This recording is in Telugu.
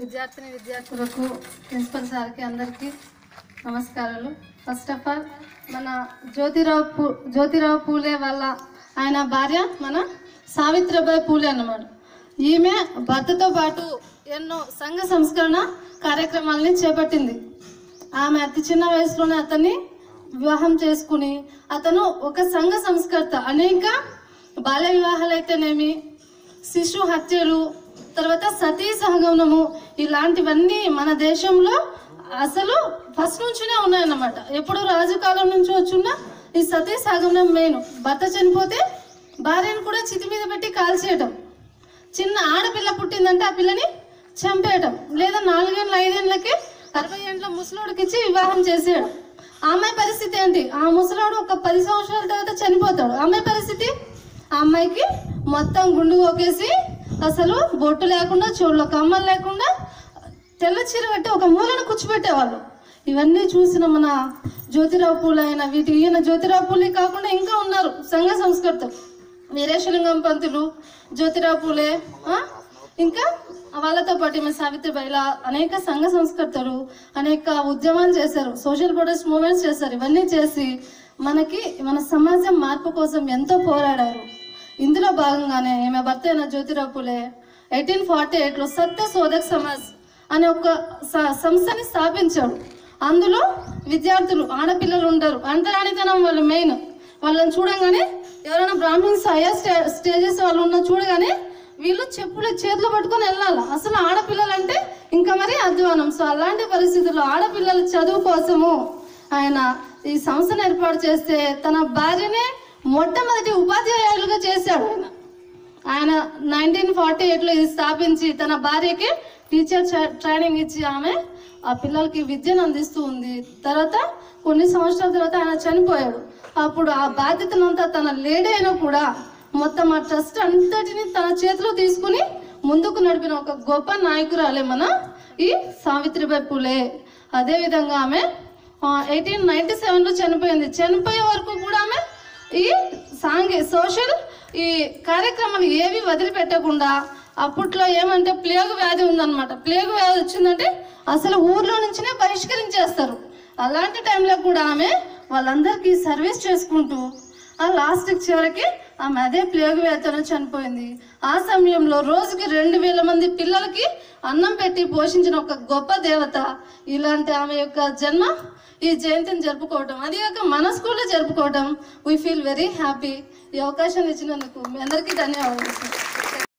విద్యార్థిని విద్యార్థులకు ప్రిన్సిపల్ సార్కి అందరికీ నమస్కారాలు ఫస్ట్ ఆఫ్ ఆల్ మన జ్యోతిరావు పూ జ్యోతిరావు పూలే వాళ్ళ ఆయన భార్య మన సావిత్రిబాయి పూలే అన్నమాట ఈమె భర్తతో పాటు ఎన్నో సంఘ సంస్కరణ కార్యక్రమాలని చేపట్టింది ఆమె అతి చిన్న వయసులోనే అతన్ని వివాహం చేసుకుని అతను ఒక సంఘ సంస్కర్త అనేక బాల్య వివాహాలైతేనేమి శిశు హత్యలు తర్వాత సతీ సహగమనము ఇలాంటివన్నీ మన దేశంలో అసలు ఫస్ట్ నుంచినే ఉన్నాయన్నమాట ఎప్పుడు రాజు కాలం నుంచి వచ్చున్న ఈ సతీ సహగమనం మెయిన్ భర్త చనిపోతే భార్యను కూడా చితి మీద పెట్టి కాల్చేయటం చిన్న ఆడపిల్ల పుట్టిందంటే ఆ పిల్లని చంపేయటం లేదా నాలుగేళ్ళ ఐదేళ్ళకి అరవై ఏళ్ళ ముసలోడికి ఇచ్చి వివాహం చేసేయడం ఆ అమ్మాయి పరిస్థితి ఏంటి ఆ ముసలోడు ఒక పది సంవత్సరాల తర్వాత చనిపోతాడు ఆ అమ్మాయి పరిస్థితి ఆ అమ్మాయికి మొత్తం గుండు కొకేసి అసలు బొట్టు లేకుండా చెవుల్లో కమ్మలు లేకుండా తెల్ల చీర కట్టి ఒక మూలను కూర్చోబెట్టేవాళ్ళు ఇవన్నీ చూసిన మన జ్యోతిరావు పూలు అయిన వీటి ఈయన జ్యోతిరావు పూలే కాకుండా ఇంకా ఉన్నారు సంఘ సంస్కృతం వీరేశలింగం పంతులు జ్యోతిరావు పూలే ఆ? ఇంకా వాళ్ళతో పాటు ఈమె సావిత్రిబాయి ఇలా అనేక సంఘ సంస్కర్తలు అనేక ఉద్యమాలు చేశారు సోషల్ ప్రొటెస్ట్ మూమెంట్స్ చేశారు ఇవన్నీ చేసి మనకి మన సమాజం మార్పు కోసం ఎంతో పోరాడారు ఇందులో భాగంగానే ఈమె భర్త అయిన జ్యోతిరావు పూలే ఎయిటీన్ ఫార్టీ ఎయిట్లో సత్య శోధక్ సమాజ్ అనే ఒక స- సంస్థని స్థాపించాడు అందులో విద్యార్థులు ఆడపిల్లలు ఉంటారు అంటరానితనం వాళ్ళు మెయిన్ వాళ్ళని చూడంగానే ఎవరైనా బ్రాహ్మిన్స్ హైయర్ స్టే స్టేజెస్ వాళ్ళు ఉన్న చూడగానే వీళ్ళు చెప్పులు చేతిలో పట్టుకొని వెళ్ళాలి అసలు ఆడపిల్లలంటే ఇంకా మరి అధ్వానం సో అలాంటి పరిస్థితుల్లో ఆడపిల్లల చదువు కోసము ఆయన ఈ సంస్థను ఏర్పాటు చేస్తే తన భార్యనే మొట్టమొదటి ఉపాధ్యాయులుగా చేశాడు ఆయన ఆయన నైన్టీన్ ఫార్టీ ఎయిట్లో ఇది స్థాపించి తన భార్యకి టీచర్ ట్రై- ట్రైనింగ్ ఇచ్చి ఆమె ఆ పిల్లలకి విద్యను అందిస్తూ ఉంది తర్వాత కొన్ని సంవత్సరాల తర్వాత ఆయన చనిపోయాడు అప్పుడు ఆ బాధ్యతనంతా తన లేడీ అయినా కూడా మొత్తం ఆ ట్రస్ట్ అంతటిని తన చేతిలో తీసుకుని ముందుకు నడిపిన ఒక గొప్ప నాయకురాలే మన ఈ సావిత్రిబాయి పూలే అదేవిధంగా ఆమె ఎయిటీన్ నైన్టీ సెవెన్లో చనిపోయింది చనిపోయే వరకు కూడా ఆమె ఈ సాంఘి సోషల్ ఈ కార్యక్రమాలు ఏవి వదిలిపెట్టకుండా అప్పట్లో ఏమంటే ప్లేగు వ్యాధి ఉందన్నమాట ప్లేగు వ్యాధి వచ్చిందంటే అసలు ఊర్లో నుంచినే బహిష్కరించేస్తారు అలాంటి టైంలో కూడా ఆమె వాళ్ళందరికీ సర్వీస్ చేసుకుంటూ ఆ లాస్ట్ చివరికి ఆమె అదే ప్లేగు వ్యాధితో చనిపోయింది ఆ సమయంలో రోజుకి రెండు వేల మంది పిల్లలకి అన్నం పెట్టి పోషించిన ఒక గొప్ప దేవత ఇలాంటి ఆమె యొక్క జన్మ ఈ జయంతిని జరుపుకోవటం అది కాక మన స్కూల్లో జరుపుకోవటం వీ ఫీల్ వెరీ హ్యాపీ ఈ అవకాశాన్ని ఇచ్చినందుకు మీ అందరికీ ధన్యవాదాలు సార్